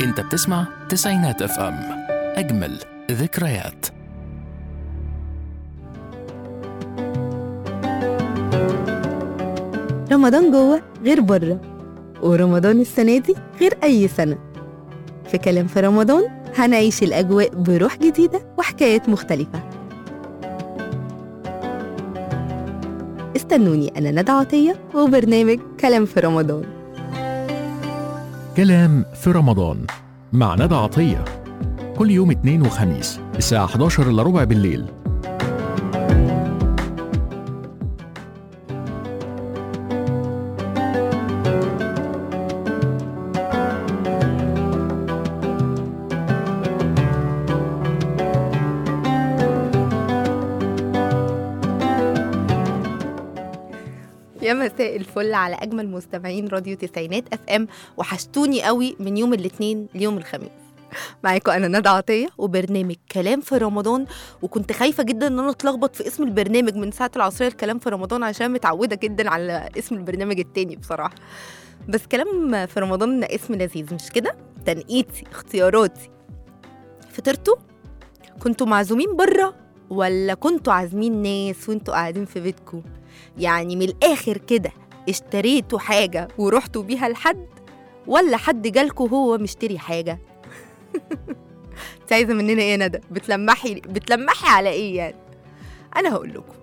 انت بتسمع تسعينات اف ام اجمل ذكريات رمضان جوه غير بره ورمضان السنة دي غير أي سنة في كلام في رمضان هنعيش الأجواء بروح جديدة وحكايات مختلفة استنوني أنا ندى عطية وبرنامج كلام في رمضان كلام في رمضان مع ندى عطية كل يوم اثنين وخميس الساعة 11 الا ربع بالليل يا مساء الفل على أجمل مستمعين راديو تسعينات اف ام وحشتوني قوي من يوم الاثنين ليوم الخميس معاكم انا ندى عطيه وبرنامج كلام في رمضان وكنت خايفه جدا ان انا اتلخبط في اسم البرنامج من ساعه العصريه الكلام في رمضان عشان متعوده جدا على اسم البرنامج التاني بصراحه بس كلام في رمضان اسم لذيذ مش كده تنقيتي اختياراتي فطرتوا كنتوا معزومين بره ولا كنتوا عازمين ناس وانتوا قاعدين في بيتكم يعني من الاخر كده اشتريتوا حاجه ورحتوا بيها لحد ولا حد جالكوا هو مشتري حاجه انت عايزه مننا ايه يا ندى بتلمحي بتلمحي على ايه يعني انا هقول لكم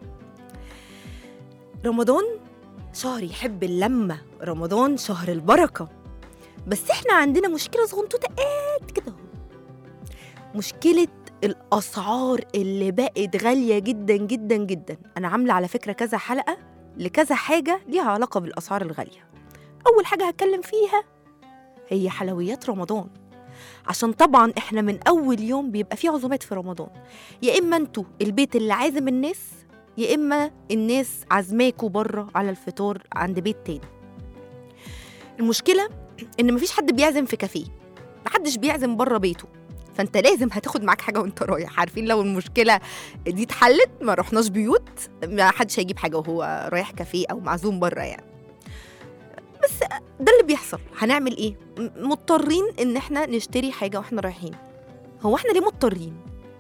رمضان شهر يحب اللمه رمضان شهر البركه بس احنا عندنا مشكله صغنطوطه قد كده اهو مشكله الاسعار اللي بقت غاليه جدا جدا جدا انا عامله على فكره كذا حلقه لكذا حاجه ليها علاقه بالاسعار الغاليه اول حاجه هتكلم فيها هي حلويات رمضان عشان طبعا احنا من اول يوم بيبقى فيه عزومات في رمضان يا اما انتوا البيت اللي عازم الناس يا اما الناس عازماكوا بره على الفطار عند بيت تاني المشكله ان مفيش حد بيعزم في كافيه محدش بيعزم بره بيته فانت لازم هتاخد معاك حاجه وانت رايح عارفين لو المشكله دي اتحلت ما رحناش بيوت ما حدش هيجيب حاجه وهو رايح كافيه او معزوم بره يعني بس ده اللي بيحصل هنعمل ايه م- مضطرين ان احنا نشتري حاجه واحنا رايحين هو احنا ليه مضطرين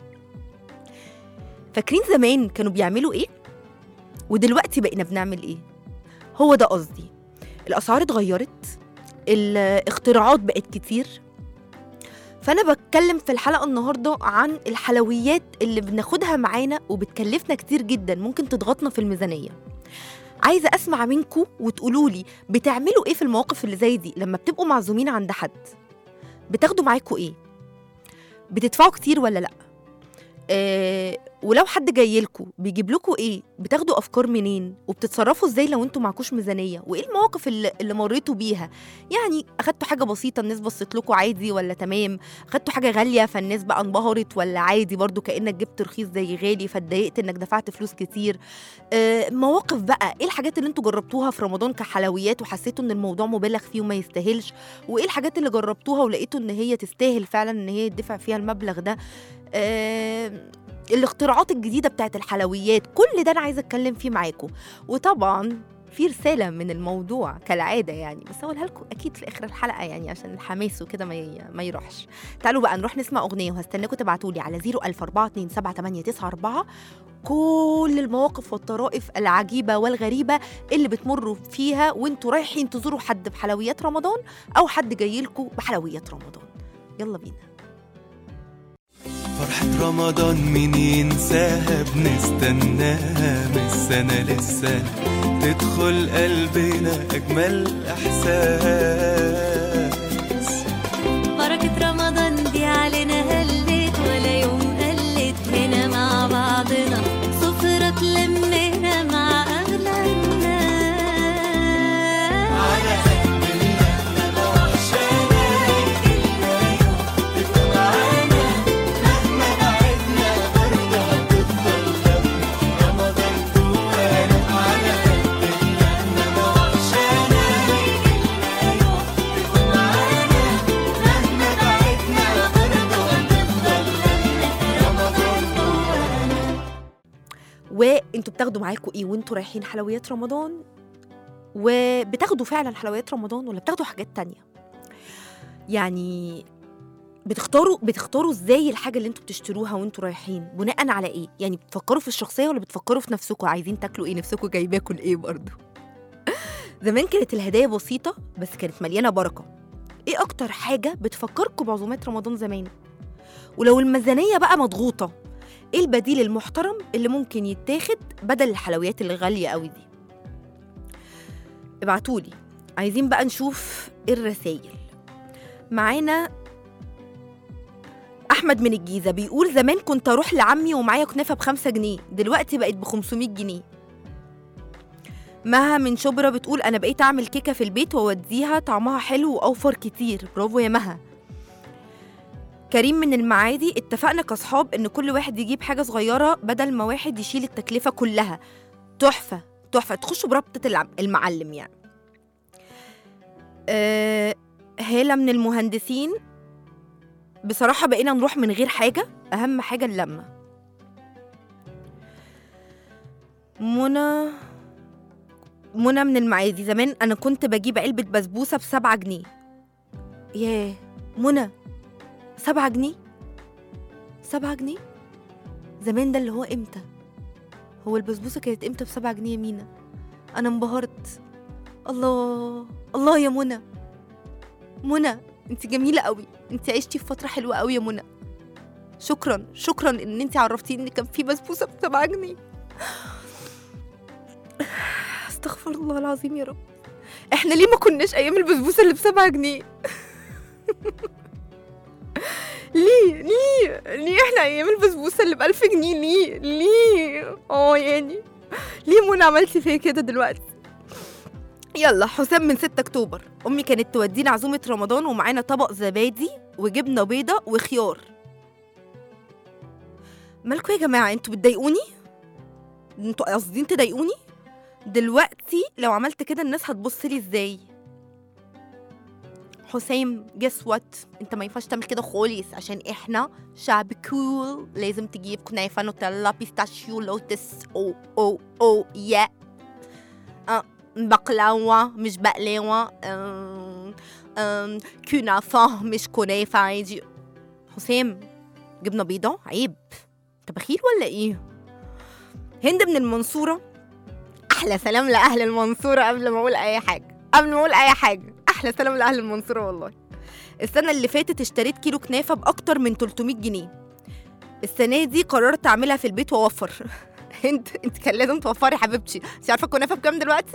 فاكرين زمان كانوا بيعملوا ايه ودلوقتي بقينا بنعمل ايه هو ده قصدي الاسعار اتغيرت الاختراعات بقت كتير فانا بتكلم في الحلقه النهارده عن الحلويات اللي بناخدها معانا وبتكلفنا كتير جدا ممكن تضغطنا في الميزانيه عايزه اسمع منكم وتقولوا لي بتعملوا ايه في المواقف اللي زي دي لما بتبقوا معزومين عند حد بتاخدوا معاكم ايه بتدفعوا كتير ولا لا آه ولو حد جاي لكم بيجيب لكم ايه بتاخدوا افكار منين وبتتصرفوا ازاي لو انتوا معكوش ميزانيه وايه المواقف اللي, اللي مريتوا بيها يعني اخدتوا حاجه بسيطه الناس بصت لكم عادي ولا تمام اخدتوا حاجه غاليه فالناس بقى انبهرت ولا عادي برضو كانك جبت رخيص زي غالي فاتضايقت انك دفعت فلوس كتير آه مواقف بقى ايه الحاجات اللي انتوا جربتوها في رمضان كحلويات وحسيتوا ان الموضوع مبالغ فيه وما يستاهلش وايه الحاجات اللي جربتوها ولقيتوا ان هي تستاهل فعلا ان هي يدفع فيها المبلغ ده آه الاختراعات الجديده بتاعت الحلويات كل ده انا عايزه اتكلم فيه معاكم وطبعا في رساله من الموضوع كالعاده يعني بس هقولها لكم اكيد في اخر الحلقه يعني عشان الحماس وكده ما ي... ما يروحش تعالوا بقى نروح نسمع اغنيه وهستناكم تبعتوا لي على 004278994 كل المواقف والطرائف العجيبه والغريبه اللي بتمروا فيها وانتوا رايحين تزوروا حد بحلويات رمضان او حد جاي لكم بحلويات رمضان يلا بينا فرحة رمضان مين ينساها بنستناها من السنة للسنة تدخل قلبنا أجمل إحساس بركة رمضان دي علينا هلت ولا يوم قلت هنا مع بعضنا سفرة تلمنا مع أغلى الناس وانتوا بتاخدوا معاكم ايه وانتوا رايحين حلويات رمضان وبتاخدوا فعلا حلويات رمضان ولا بتاخدوا حاجات تانية يعني بتختاروا بتختاروا ازاي الحاجه اللي انتوا بتشتروها وانتوا رايحين بناء على ايه يعني بتفكروا في الشخصيه ولا بتفكروا في نفسكم عايزين تاكلوا ايه نفسكم جايباكل ايه برضه زمان كانت الهدايا بسيطه بس كانت مليانه بركه ايه اكتر حاجه بتفكركم بعزومات رمضان زمان ولو الميزانيه بقى مضغوطه ايه البديل المحترم اللي ممكن يتاخد بدل الحلويات اللي غاليه قوي دي ابعتولي عايزين بقى نشوف الرسايل معانا احمد من الجيزه بيقول زمان كنت اروح لعمي ومعايا كنافه بخمسة جنيه دلوقتي بقت ب 500 جنيه مها من شبرا بتقول انا بقيت اعمل كيكه في البيت واوديها طعمها حلو واوفر كتير برافو يا مها كريم من المعادي اتفقنا كاصحاب ان كل واحد يجيب حاجه صغيره بدل ما واحد يشيل التكلفه كلها تحفه تحفه تخشوا بربطه العم- المعلم يعني أه هالة من المهندسين بصراحة بقينا نروح من غير حاجة أهم حاجة اللمة منى منى من المعادي زمان أنا كنت بجيب علبة بسبوسة بسبعة جنيه ياه منى سبعة جنيه سبعة جنيه زمان ده اللي هو إمتى هو البسبوسة كانت إمتى بسبعة جنيه يا مينا أنا انبهرت الله الله يا منى منى انت جميله قوي انت عشتي في فتره حلوه قوي يا منى شكرا شكرا ان انت عرفتيني ان كان في بسبوسه ب 7 جنيه استغفر الله العظيم يا رب احنا ليه ما كناش ايام البسبوسه اللي ب 7 جنيه ليه ليه ليه احنا ايام البسبوسه اللي ب 1000 جنيه ليه ليه اه يعني ليه منى عملتي فيا كده دلوقتي يلا حسام من 6 اكتوبر امي كانت تودينا عزومه رمضان ومعانا طبق زبادي وجبنه بيضه وخيار مالكوا يا جماعه انتوا بتضايقوني انتوا قاصدين تضايقوني دلوقتي لو عملت كده الناس هتبص لي ازاي حسام جس وات انت ما ينفعش تعمل كده خالص عشان احنا شعب كول لازم تجيب كنافه نوتيلا بيستاشيو لوتس او او او يا آه. بقلاوة مش بقلاوة أم أم كنافة مش كنافة عادي حسام جبنة بيضة عيب انت بخيل ولا ايه هند من المنصورة أحلى سلام لأهل المنصورة قبل ما أقول أي حاجة قبل ما أقول أي حاجة أحلى سلام لأهل المنصورة والله السنة اللي فاتت اشتريت كيلو كنافة بأكتر من 300 جنيه السنة دي قررت أعملها في البيت وأوفر هند انت كان لازم توفري يا حبيبتي انت عارفة الكنافة بكام دلوقتي؟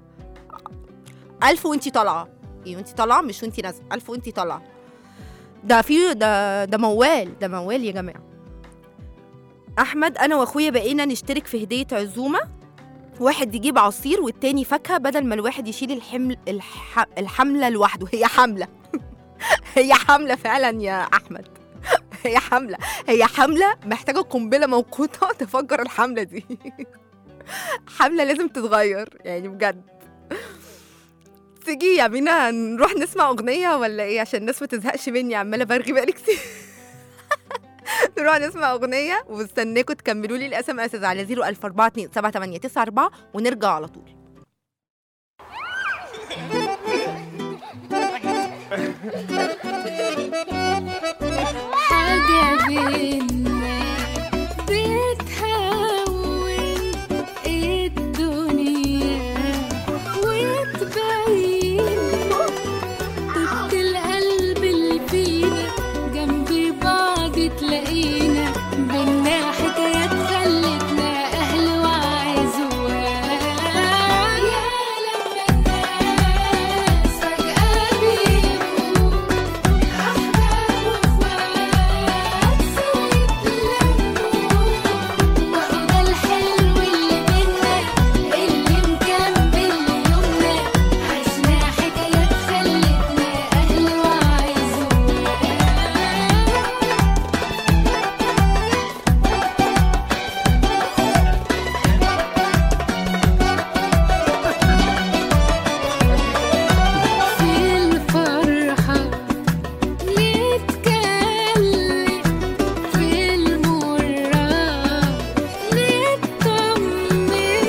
ألف وانتي طالعة ايه وانتي طالعة مش وانتي نازلة ألف وانتي طالعة ده في ده ده موال ده موال يا جماعة أحمد أنا وأخويا بقينا نشترك في هدية عزومة واحد يجيب عصير والتاني فاكهة بدل ما الواحد يشيل الحمل الح... الحملة لوحده هي حملة هي حملة فعلا يا أحمد هي حملة هي حملة محتاجة قنبلة موقوتة تفجر الحملة دي حملة لازم تتغير يعني بجد تيجي يا مينا نروح نسمع أغنية ولا إيه عشان الناس ما تزهقش مني عمالة برغي بقالي كتير نروح نسمع أغنية واستناكم تكملوا لي الاس ام اس على 004278994 ونرجع على طول حاجة بينا بتهون الدنيا وتبين طبت القلب اللي فينا جنب بعض تلاقينا بينا حكايات خلتنا أهل وعزوان يا لما الناس فجأة بيبقوا أحباب وإخوات سيتلموا وده الحلو اللي بينا اللي مكمل يومنا عشنا حكايات خلتنا أهل وعزوان في الفرحة نتكلم في المرة نطمن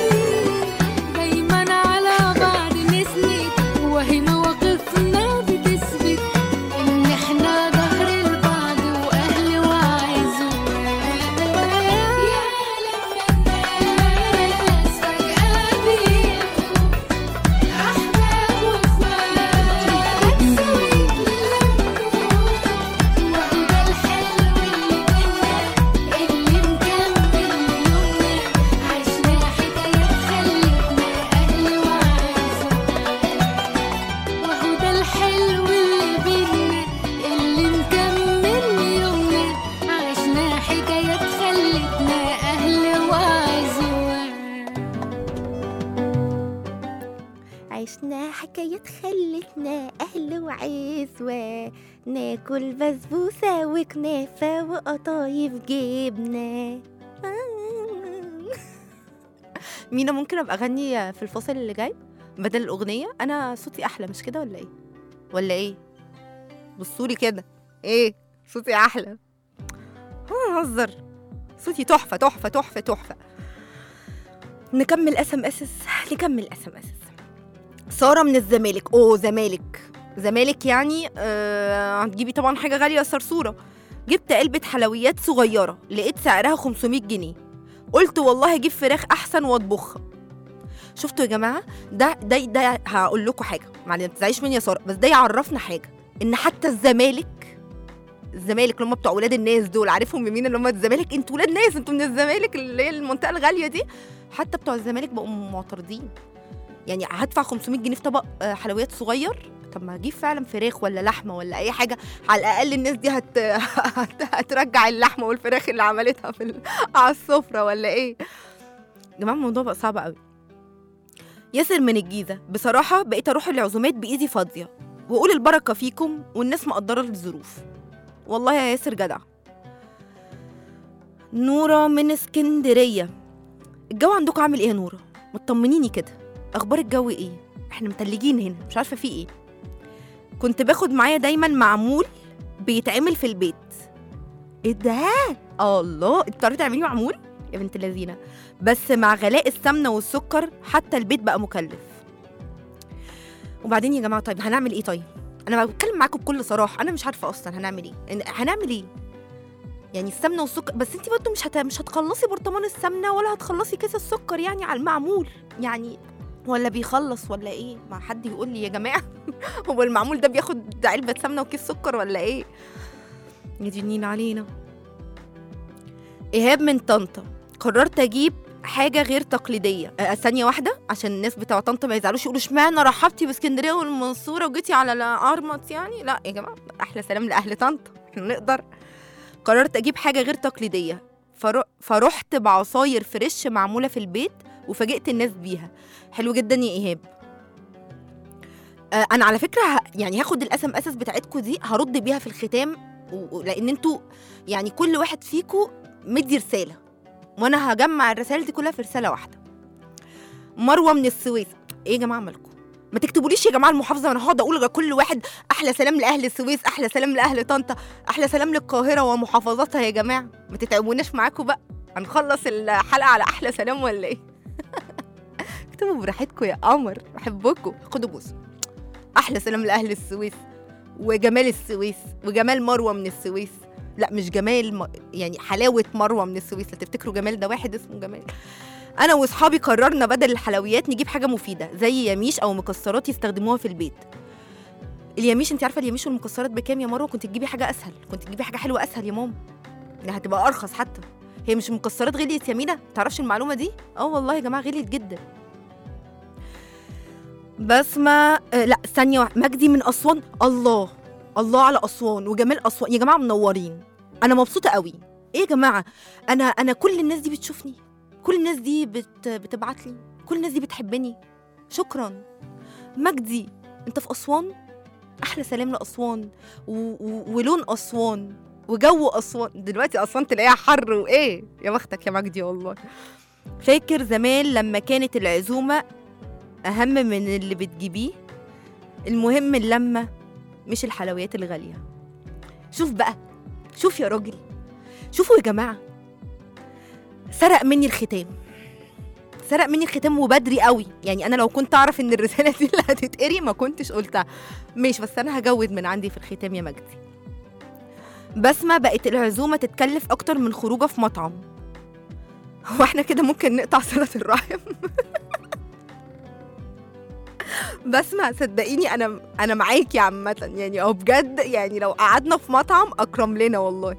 دايما على بعض نسند وهي مواقفنا بتثبت إن إحنا ظهر لبعض حكايات خلتنا أهل وعزوة ناكل بسبوسة وكنافة وقطايف جبنة مينا ممكن ابقى اغني في الفصل اللي جاي بدل الاغنيه انا صوتي احلى مش كده ولا ايه ولا ايه بصولي كده ايه صوتي احلى هزر صوتي تحفه تحفه تحفه تحفه نكمل اس ام اس نكمل اس ام اس ساره من الزمالك اوه زمالك زمالك يعني آه هتجيبي طبعا حاجه غاليه يا صرصوره جبت علبه حلويات صغيره لقيت سعرها 500 جنيه قلت والله اجيب فراخ احسن واطبخها شفتوا يا جماعه ده ده ده هقول لكم حاجه معلش ما تزعليش مني يا ساره بس ده يعرفنا حاجه ان حتى الزمالك الزمالك اللي هم بتوع ولاد الناس دول عارفهم مين اللي هم الزمالك انتوا ولاد ناس انتوا من الزمالك اللي هي المنطقه الغاليه دي حتى بتوع الزمالك بقوا معترضين يعني هدفع 500 جنيه في طبق آه، حلويات صغير طب ما اجيب فعلا فراخ ولا لحمه ولا اي حاجه على الاقل الناس دي هت... هت... هترجع اللحمه والفراخ اللي عملتها في ال... على السفره ولا ايه يا جماعه الموضوع بقى صعب قوي ياسر من الجيزه بصراحه بقيت اروح العزومات بايدي فاضيه واقول البركه فيكم والناس مقدره الظروف والله يا ياسر جدع نورة من اسكندرية الجو عندكم عامل ايه يا نورة؟ ما تطمنيني كده اخبار الجو ايه؟ احنا متلجين هنا مش عارفة في ايه كنت باخد معايا دايما معمول بيتعمل في البيت ايه ده؟ الله انت بتعرفي تعملي معمول؟ يا بنت اللذينة بس مع غلاء السمنة والسكر حتى البيت بقى مكلف وبعدين يا جماعة طيب هنعمل ايه طيب؟ انا بتكلم معاكم بكل صراحة انا مش عارفة اصلا هنعمل ايه إن- هنعمل ايه؟ يعني السمنة والسكر بس انت برضه مش هت... مش هتخلصي برطمان السمنة ولا هتخلصي كيس السكر يعني على المعمول يعني ولا بيخلص ولا ايه؟ ما حد يقول لي يا جماعة هو المعمول ده بياخد علبة سمنة وكيس سكر ولا ايه؟ يدينين علينا إيهاب من طنطا قررت أجيب حاجة غير تقليدية أه ثانية واحدة عشان الناس بتوع طنطا ما يزعلوش يقولوا اشمعنى رحبتي باسكندرية والمنصورة وجيتي على الأرمط يعني لا يا جماعة أحلى سلام لأهل طنطا احنا نقدر قررت أجيب حاجة غير تقليدية فر... فرحت بعصاير فريش معمولة في البيت وفاجئت الناس بيها حلو جدا يا إيهاب آه، انا على فكره ه- يعني هاخد الاس ام اس بتاعتكم دي هرد بيها في الختام و- و- لان انتوا يعني كل واحد فيكم مدي رساله وانا هجمع الرسائل دي كلها في رساله واحده مروه من السويس ايه يا جماعه مالكم ما تكتبوليش يا جماعه المحافظه انا هقعد اقول لكل واحد احلى سلام لاهل السويس احلى سلام لاهل طنطا احلى سلام للقاهره ومحافظاتها يا جماعه ما تتعبوناش معاكم بقى هنخلص الحلقه على احلى سلام ولا ايه اكتبوا براحتكم يا قمر بحبكم خدوا بوس احلى سلام لاهل السويس وجمال السويس وجمال مروه من السويس لا مش جمال م... يعني حلاوه مروه من السويس لا تفتكروا جمال ده واحد اسمه جمال انا واصحابي قررنا بدل الحلويات نجيب حاجه مفيده زي يميش او مكسرات يستخدموها في البيت اليميش انت عارفه اليميش والمكسرات بكام يا مروه كنت تجيبي حاجه اسهل كنت تجيبي حاجه حلوه اسهل يا ماما يعني هتبقى ارخص حتى هي مش المكسرات غليت يا مينا تعرفش المعلومه دي اه والله يا جماعه غليت جدا بسمة آه لا ثانية واحدة مجدي من أسوان الله الله على أسوان وجمال أسوان يا جماعة منورين أنا مبسوطة قوي إيه يا جماعة أنا أنا كل الناس دي بتشوفني كل الناس دي بت بتبعت لي كل الناس دي بتحبني شكرا مجدي أنت في أسوان أحلى سلام لأسوان و... و... ولون أسوان وجو أسوان دلوقتي أسوان تلاقيها حر وإيه يا بختك يا مجدي والله فاكر زمان لما كانت العزومة أهم من اللي بتجيبيه المهم اللمة مش الحلويات الغالية شوف بقى شوف يا راجل شوفوا يا جماعة سرق مني الختام سرق مني الختام وبدري قوي يعني انا لو كنت اعرف ان الرساله دي اللي هتتقري ما كنتش قلتها مش بس انا هجود من عندي في الختام يا مجدي بسمة بقت العزومة تتكلف أكتر من خروجة في مطعم هو احنا كده ممكن نقطع صلة الرحم بسمع صدقيني انا انا معاكي عامه يعني او بجد يعني لو قعدنا في مطعم اكرم لنا والله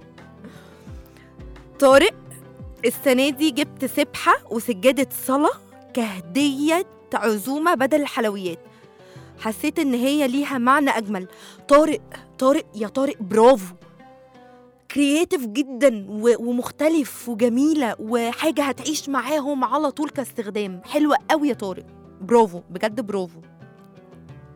طارق السنه دي جبت سبحه وسجاده صلاه كهديه عزومه بدل الحلويات حسيت ان هي ليها معنى اجمل طارق طارق يا طارق برافو كرييتيف جدا و- ومختلف وجميله وحاجه هتعيش معاهم على طول كاستخدام حلوه قوي يا طارق برافو بجد برافو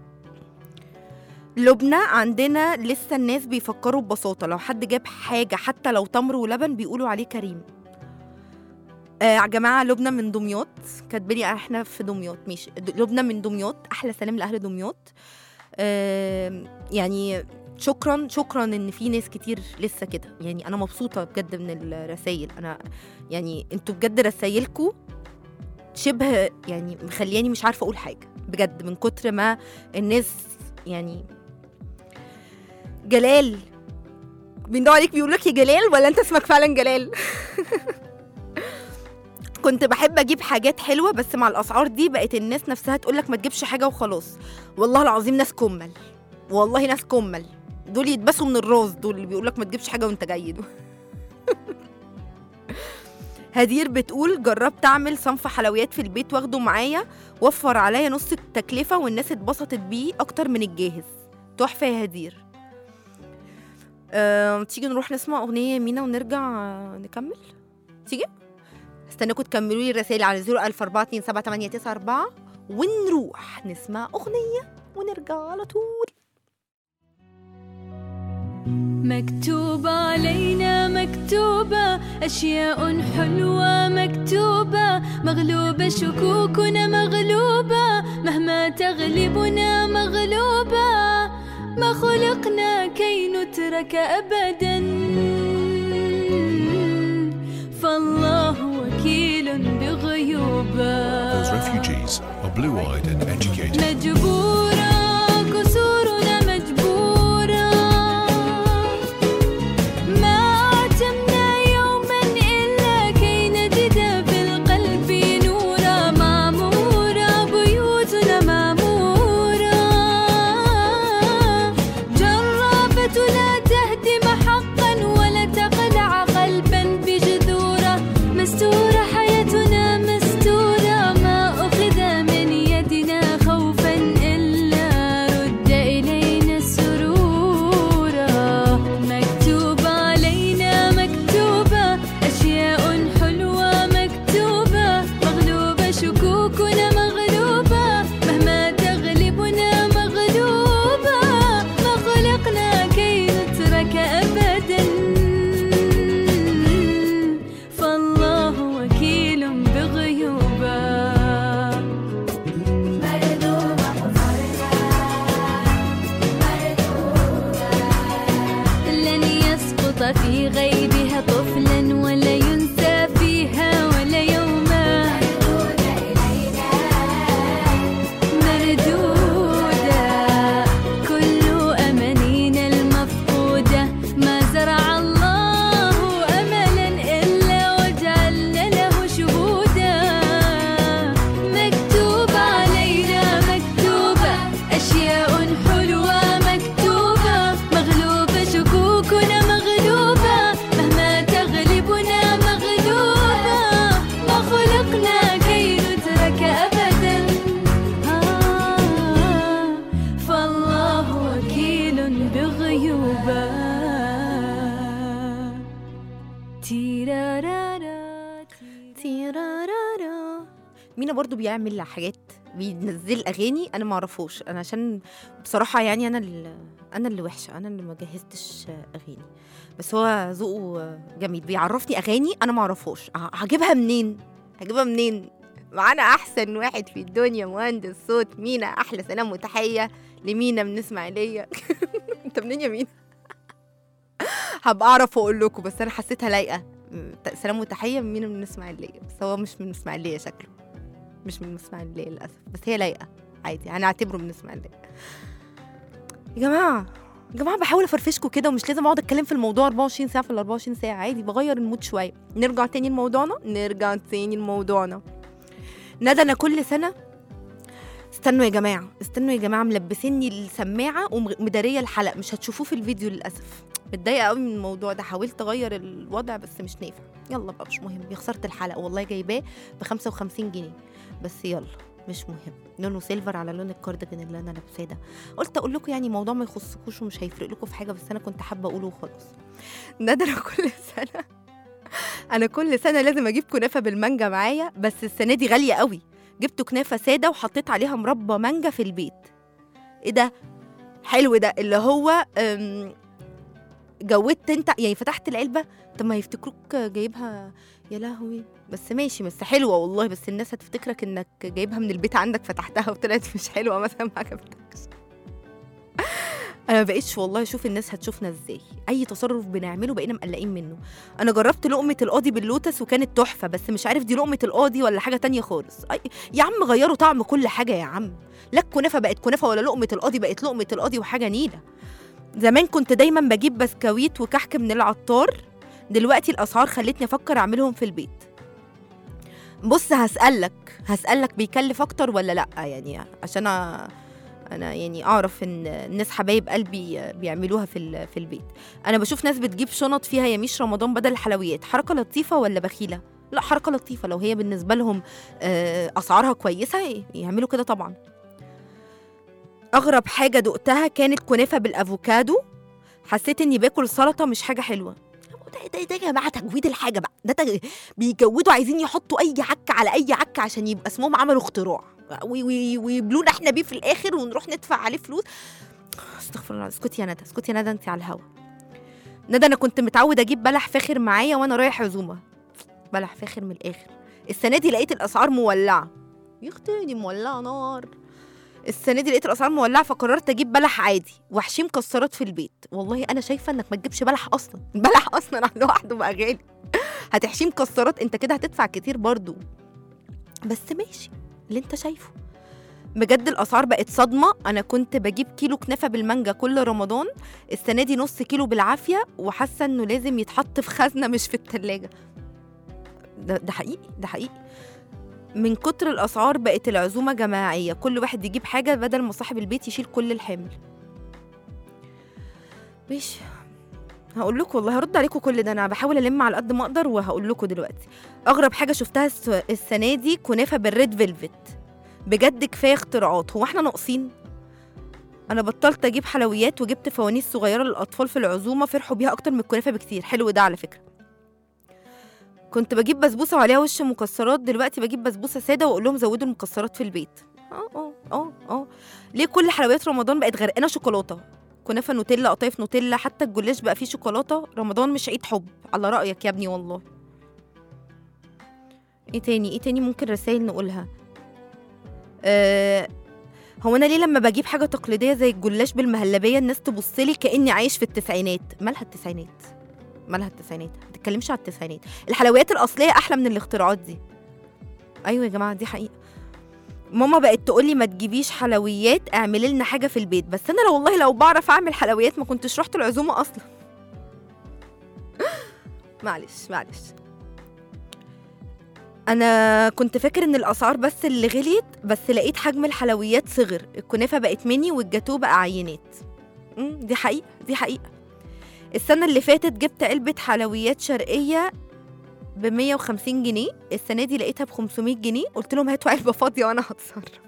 لبنى عندنا لسه الناس بيفكروا ببساطة لو حد جاب حاجة حتى لو تمر ولبن بيقولوا عليه كريم آه يا جماعة لبنى من دمياط كاتبالي احنا في دمياط ماشي د- لبنى من دمياط أحلى سلام لأهل دمياط آه يعني شكرا شكرا ان في ناس كتير لسه كده يعني انا مبسوطه بجد من الرسايل انا يعني انتوا بجد رسايلكوا شبه يعني مخلياني مش عارفه اقول حاجه بجد من كتر ما الناس يعني جلال بيندوا عليك بيقول لك يا جلال ولا انت اسمك فعلا جلال كنت بحب اجيب حاجات حلوه بس مع الاسعار دي بقت الناس نفسها تقول لك ما تجيبش حاجه وخلاص والله العظيم ناس كمل والله ناس كمل دول يتبسوا من الراس دول اللي بيقول لك ما تجيبش حاجه وانت جاي دول هدير بتقول جربت اعمل صنف حلويات في البيت واخده معايا وفر عليا نص التكلفه والناس اتبسطت بيه اكتر من الجاهز تحفه يا هدير أه، تيجي نروح نسمع اغنيه مينا ونرجع آه، نكمل تيجي استناكم تكملوا لي الرسائل على 004278994 ونروح نسمع اغنيه ونرجع على طول مكتوب علينا مكتوبة أشياء حلوة مكتوبة مغلوبة شكوكنا مغلوبة مهما تغلبنا مغلوبة ما خلقنا كي نترك أبدا فالله وكيل بغيوبة Those refugees are blue eyed and educated. مجبورة كسورنا مجبورة ما عتمنا يوما إلا كي نجد في القلب نورا معمورة بيوتنا معمورة جربت لا تهدم حقا ولا تقلع قلبا بجذورة مستورة حياتنا مستورة ما أخذ من يدنا خوفا إلا رد إلينا السرور مكتوب علينا مكتوبة أشياء حلوة مكتوبة مغلوبة شكوكنا مغلوبة مهما تغلبنا مغلوبة ما خلقنا كي نترك أبدا فالله وكيل بغيوبة لن يسقط في غيبها طفلا ولا ينسى فيها ولا يوما مردودة كل أمانينا المفقودة ما زرع الله أملا إلا وجعلنا له شهودا مكتوب علينا مكتوبة أشياء حلوة مكتوبة مغلوبة شكوكنا مغلوبة مهما تغلبنا مغلوبة ما خلقنا كي نترك أبدا آه فالله وكيل بغيوبة تيرارارا تيرارارا مينا برضو بيعمل حاجات بينزل اغاني انا ما اعرفوش انا عشان بصراحه يعني انا اللي انا اللي وحشه انا اللي ما جهزتش اغاني بس هو ذوقه جميل بيعرفني اغاني انا ما اعرفوش ه- هجيبها منين هجيبها منين معانا احسن واحد في الدنيا مهندس صوت مينا احلى سلام وتحيه لمينا من اسماعيليه انت منين يا مينا هبقى اعرف اقول لكم بس انا حسيتها لايقه م- سلام وتحيه من مينا من اسماعيليه بس هو مش من اسماعيليه شكله مش من اسماعيليه للاسف بس هي لايقه عادي هنعتبره من اسماعيليه يا جماعه يا جماعه بحاول افرفشكوا كده ومش لازم اقعد اتكلم في الموضوع 24 ساعه في ال 24 ساعه عادي بغير المود شويه نرجع تاني لموضوعنا نرجع تاني لموضوعنا ندى انا كل سنه استنوا يا جماعه استنوا يا جماعه ملبسيني السماعه ومداريه الحلق مش هتشوفوه في الفيديو للاسف متضايقه قوي من الموضوع ده حاولت اغير الوضع بس مش نافع يلا بقى مش مهم يا خساره الحلقه والله جايباه ب 55 جنيه بس يلا مش مهم لونه سيلفر على لون الكارديجان اللي انا لابساه ده قلت اقول لكم يعني موضوع ما يخصكوش ومش هيفرق لكم في حاجه بس انا كنت حابه اقوله وخلاص ندى انا كل سنه انا كل سنه لازم اجيب كنافه بالمانجا معايا بس السنه دي غاليه قوي جبت كنافه ساده وحطيت عليها مربى مانجا في البيت ايه ده حلو ده اللي هو أم، جودت انت يعني فتحت العلبه طب ما يفتكروك جايبها يا لهوي بس ماشي بس حلوه والله بس الناس هتفتكرك انك جايبها من البيت عندك فتحتها وطلعت مش حلوه مثلا ما عجبتكش انا ما بقيتش والله اشوف الناس هتشوفنا ازاي اي تصرف بنعمله بقينا مقلقين منه انا جربت لقمه القاضي باللوتس وكانت تحفه بس مش عارف دي لقمه القاضي ولا حاجه تانية خالص أي... يا عم غيروا طعم كل حاجه يا عم لا الكنافه بقت كنافه ولا لقمه القاضي بقت لقمه القاضي وحاجه نيله زمان كنت دايما بجيب بسكويت وكحك من العطار دلوقتي الاسعار خلتني افكر اعملهم في البيت بص هسألك هسألك بيكلف اكتر ولا لا يعني عشان أ- انا يعني اعرف ان الناس حبايب قلبي بيعملوها في ال- في البيت انا بشوف ناس بتجيب شنط فيها يميش رمضان بدل الحلويات حركه لطيفه ولا بخيله لا حركه لطيفه لو هي بالنسبه لهم آه، اسعارها كويسه يعملوا كده طبعا اغرب حاجه دقتها كانت كنافه بالافوكادو حسيت اني باكل سلطه مش حاجه حلوه ده, ده, ده يا جماعه تجويد الحاجه بقى ده تج... بيجودوا عايزين يحطوا اي عك على اي عك عشان يبقى اسمهم عملوا اختراع وي- وي- ويبلونا احنا بيه في الاخر ونروح ندفع عليه فلوس استغفر الله اسكتي يا ندى اسكتي يا ندى انت على الهوا ندى انا كنت متعوده اجيب بلح فاخر معايا وانا رايح عزومه بلح فاخر من الاخر السنه دي لقيت الاسعار مولعه يا اختي دي مولعه نار السنه دي لقيت الاسعار مولعه فقررت اجيب بلح عادي واحشيه مكسرات في البيت والله انا شايفه انك ما تجيبش بلح اصلا البلح اصلا لوحده بقى غالي هتحشيه مكسرات انت كده هتدفع كتير برضو بس ماشي اللي انت شايفه بجد الاسعار بقت صدمه انا كنت بجيب كيلو كنافه بالمانجا كل رمضان السنه دي نص كيلو بالعافيه وحاسه انه لازم يتحط في خزنه مش في التلاجة ده, ده حقيقي ده حقيقي من كتر الاسعار بقت العزومه جماعيه كل واحد يجيب حاجه بدل ما صاحب البيت يشيل كل الحمل ماشي هقول لكم والله هرد عليكم كل ده انا بحاول الم على قد ما اقدر وهقول لكم دلوقتي اغرب حاجه شفتها الس- السنه دي كنافه بالريد فيلفت بجد كفايه اختراعات هو احنا ناقصين انا بطلت اجيب حلويات وجبت فوانيس صغيره للاطفال في العزومه فرحوا بيها اكتر من الكنافه بكتير حلو ده على فكره كنت بجيب بسبوسه وعليها وش مكسرات دلوقتي بجيب بسبوسه ساده واقول لهم زودوا المكسرات في البيت اه اه اه اه ليه كل حلويات رمضان بقت غرقانه شوكولاته كنافه نوتيلا قطايف نوتيلا حتى الجلاش بقى فيه شوكولاته رمضان مش عيد حب على رايك يا ابني والله ايه تاني ايه تاني ممكن رسائل نقولها أه هو انا ليه لما بجيب حاجه تقليديه زي الجلاش بالمهلبيه الناس تبص لي كاني عايش في التسعينات مالها التسعينات مالها التسعينات ما تتكلمش على التسعينات الحلويات الاصليه احلى من الاختراعات دي ايوه يا جماعه دي حقيقه ماما بقت تقول لي ما تجيبيش حلويات اعملي لنا حاجه في البيت بس انا لو والله لو بعرف اعمل حلويات ما كنتش رحت العزومه اصلا معلش معلش انا كنت فاكر ان الاسعار بس اللي غليت بس لقيت حجم الحلويات صغر الكنافه بقت ميني والجاتوه بقى عينات أمم، دي حقيقه دي حقيقه السنه اللي فاتت جبت علبه حلويات شرقيه ب 150 جنيه السنه دي لقيتها ب 500 جنيه قلت لهم هاتوا علبه فاضيه وانا هتصرف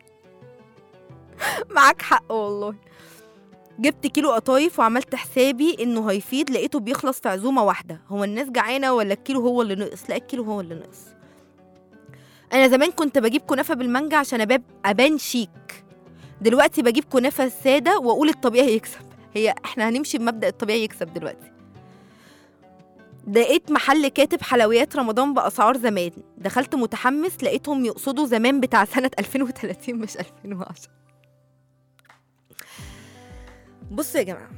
معاك حق والله جبت كيلو قطايف وعملت حسابي انه هيفيد لقيته بيخلص في عزومه واحده هو الناس جعانه ولا الكيلو هو اللي نقص لا الكيلو هو اللي نقص انا زمان كنت بجيب كنافه بالمانجا عشان اباب ابان شيك دلوقتي بجيب كنافه ساده واقول الطبيعي يكسب هي احنا هنمشي بمبدا الطبيعي يكسب دلوقتي لقيت محل كاتب حلويات رمضان بأسعار زمان دخلت متحمس لقيتهم يقصدوا زمان بتاع سنة 2030 مش 2010 بصوا يا جماعة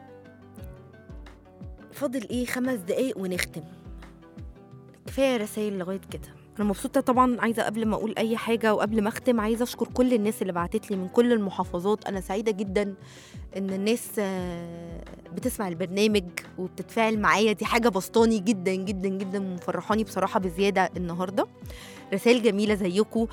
فاضل ايه خمس دقايق ونختم كفاية رسايل لغاية كده أنا مبسوطة طبعا عايزة قبل ما أقول أي حاجة وقبل ما أختم عايزة أشكر كل الناس اللي بعتت لي من كل المحافظات أنا سعيدة جدا إن الناس آه، بتسمع البرنامج وبتتفاعل معايا دي حاجة بسطاني جدا جدا جدا ومفرحاني بصراحة بزيادة النهاردة رسائل جميلة زيكم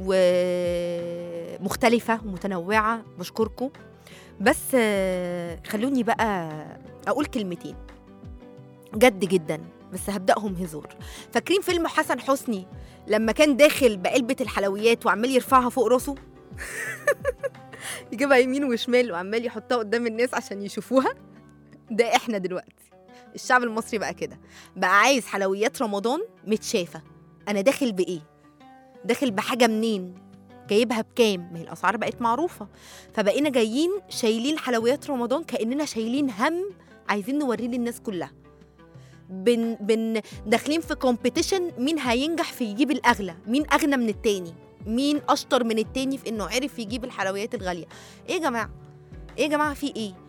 ومختلفة ومتنوعة بشكركم بس آه، خلوني بقى أقول كلمتين جد جدا بس هبدأهم هزار فاكرين فيلم حسن حسني لما كان داخل بعلبة الحلويات وعمال يرفعها فوق راسه يجيبها يمين وشمال وعمال يحطها قدام الناس عشان يشوفوها ده احنا دلوقتي الشعب المصري بقى كده بقى عايز حلويات رمضان متشافة انا داخل بايه داخل بحاجة منين جايبها بكام ما هي الاسعار بقت معروفه فبقينا جايين شايلين حلويات رمضان كاننا شايلين هم عايزين نوريه للناس كلها بن بن داخلين في كومبيتيشن مين هينجح في يجيب الاغلى مين اغنى من التاني مين اشطر من التاني في انه عرف يجيب الحلويات الغاليه ايه يا جماعه ايه يا جماعه في ايه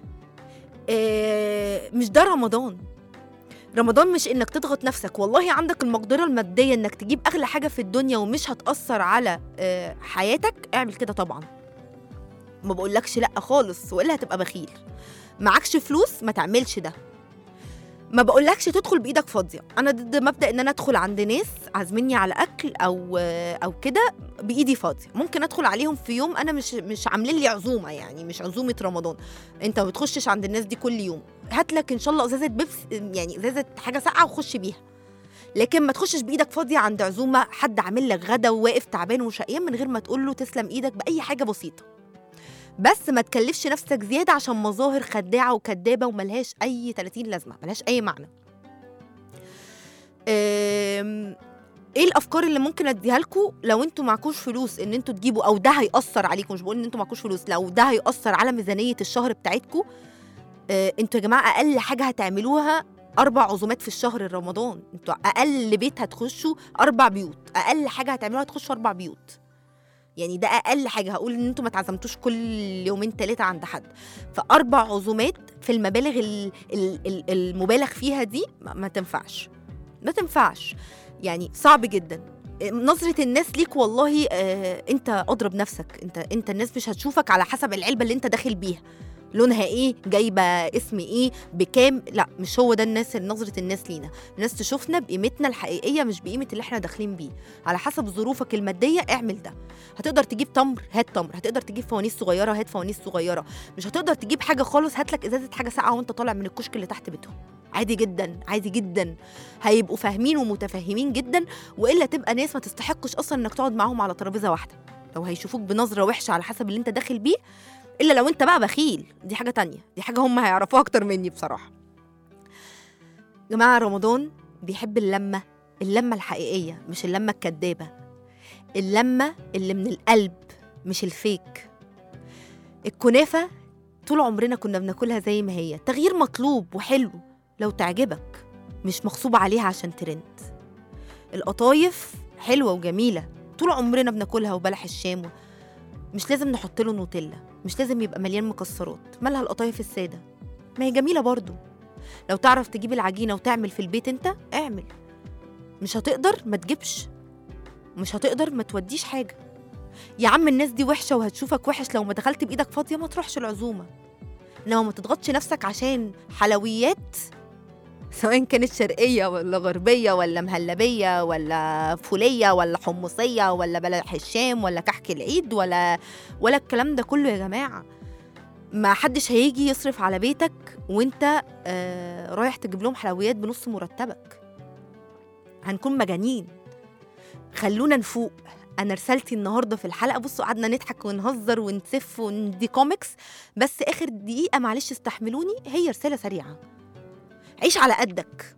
آه مش ده رمضان رمضان مش انك تضغط نفسك والله عندك المقدره الماديه انك تجيب اغلى حاجه في الدنيا ومش هتاثر على آه حياتك اعمل كده طبعا ما بقولكش لا خالص والا هتبقى بخيل معكش فلوس ما تعملش ده ما بقولكش تدخل بايدك فاضيه انا ضد مبدا ان انا ادخل عند ناس عازميني على اكل او او كده بايدي فاضيه ممكن ادخل عليهم في يوم انا مش مش عاملين لي عزومه يعني مش عزومه رمضان انت ما بتخشش عند الناس دي كل يوم هات لك ان شاء الله ازازه بيبس يعني ازازه حاجه ساقعه وخش بيها لكن ما تخشش بايدك فاضيه عند عزومه حد عامل لك غدا وواقف تعبان وشقيان من غير ما تقول له تسلم ايدك باي حاجه بسيطه بس ما تكلفش نفسك زياده عشان مظاهر خداعه وكدابه وملهاش اي 30 لازمه ملهاش اي معنى أم، ايه الافكار اللي ممكن اديها لكم لو انتوا معكوش فلوس ان انتوا تجيبوا او ده هياثر عليكم مش بقول ان انتوا معكوش فلوس لو ده هياثر على ميزانيه الشهر بتاعتكم آه، انتوا يا جماعه اقل حاجه هتعملوها اربع عزومات في الشهر رمضان انتوا اقل بيت هتخشوا اربع بيوت اقل حاجه هتعملوها هتخشوا اربع بيوت يعني ده اقل حاجه هقول ان انتوا ما اتعزمتوش كل يومين ثلاثه عند حد فاربع عزومات في المبالغ ال- ال- ال- المبالغ فيها دي ما ما تنفعش ما تنفعش يعني صعب جدا نظرة الناس ليك والله آه انت اضرب نفسك انت انت الناس مش هتشوفك على حسب العلبة اللي انت داخل بيها لونها ايه جايبه اسم ايه بكام لا مش هو ده الناس نظره الناس لينا الناس تشوفنا بقيمتنا الحقيقيه مش بقيمه اللي احنا داخلين بيه على حسب ظروفك الماديه اعمل ده هتقدر تجيب تمر هات تمر هتقدر تجيب فوانيس صغيره هات فوانيس صغيره مش هتقدر تجيب حاجه خالص هات لك ازازه حاجه ساقعه وانت طالع من الكشك اللي تحت بيتهم عادي جدا عادي جدا هيبقوا فاهمين ومتفهمين جدا والا تبقى ناس ما تستحقش اصلا انك تقعد معاهم على ترابيزه واحده لو هيشوفوك بنظره وحشه على حسب اللي انت داخل بيه الا لو انت بقى بخيل دي حاجه تانية دي حاجه هم هيعرفوها اكتر مني بصراحه جماعه رمضان بيحب اللمه اللمه الحقيقيه مش اللمه الكدابه اللمه اللي من القلب مش الفيك الكنافه طول عمرنا كنا بناكلها زي ما هي تغيير مطلوب وحلو لو تعجبك مش مغصوب عليها عشان ترند القطايف حلوه وجميله طول عمرنا بناكلها وبلح الشام مش لازم نحط له نوتيلا مش لازم يبقى مليان مكسرات مالها القطايف الساده ما هي جميله برضو لو تعرف تجيب العجينه وتعمل في البيت انت اعمل مش هتقدر ما تجيبش مش هتقدر ما توديش حاجه يا عم الناس دي وحشه وهتشوفك وحش لو ما دخلت بايدك فاضيه ما تروحش العزومه انما ما تضغطش نفسك عشان حلويات سواء كانت شرقية ولا غربية ولا مهلبية ولا فولية ولا حمصية ولا بلح الشام ولا كحك العيد ولا ولا الكلام ده كله يا جماعة ما حدش هيجي يصرف على بيتك وانت آه رايح تجيب لهم حلويات بنص مرتبك هنكون مجانين خلونا نفوق انا رسالتي النهارده في الحلقه بصوا قعدنا نضحك ونهزر ونسف وندي كوميكس بس اخر دقيقه معلش استحملوني هي رساله سريعه عيش على قدك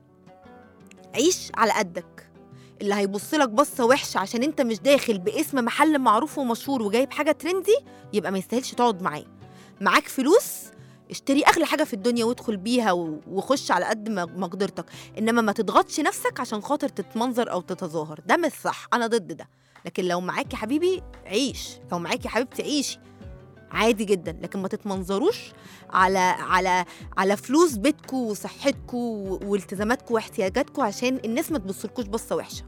عيش على قدك اللي هيبص لك بصه وحشه عشان انت مش داخل باسم محل معروف ومشهور وجايب حاجه ترندي يبقى ما يستاهلش تقعد معاه معاك فلوس اشتري اغلى حاجه في الدنيا وادخل بيها و- وخش على قد ما مقدرتك انما ما تضغطش نفسك عشان خاطر تتمنظر او تتظاهر ده مش صح انا ضد ده لكن لو معاك يا حبيبي عيش لو معاك يا حبيبتي عيشي عادي جدا لكن ما تتمنظروش على على على فلوس بيتكم وصحتكم والتزاماتكم واحتياجاتكم عشان الناس ما تبصلكوش بصه وحشه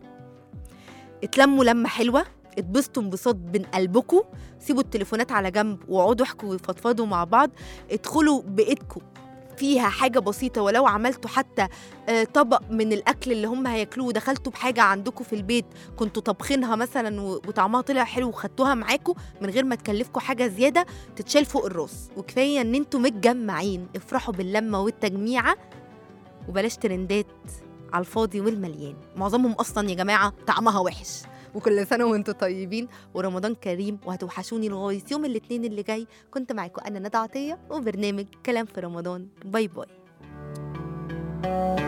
اتلموا لمه حلوه اتبسطوا انبساط بين قلبكم سيبوا التليفونات على جنب واقعدوا احكوا وفضفضوا مع بعض ادخلوا بايدكم فيها حاجه بسيطه ولو عملتوا حتى آه، طبق من الاكل اللي هم هياكلوه ودخلتوا بحاجه عندكم في البيت كنتوا طابخينها مثلا و- وطعمها طلع حلو وخدتوها معاكم من غير ما تكلفكم حاجه زياده تتشال فوق الراس وكفايه ان انتوا متجمعين افرحوا باللمه والتجميعه وبلاش ترندات على الفاضي والمليان معظمهم اصلا يا جماعه طعمها وحش وكل سنه وانتم طيبين ورمضان كريم وهتوحشوني لغايه يوم الاثنين اللي جاي كنت معاكم انا ندى عطيه وبرنامج كلام في رمضان باي باي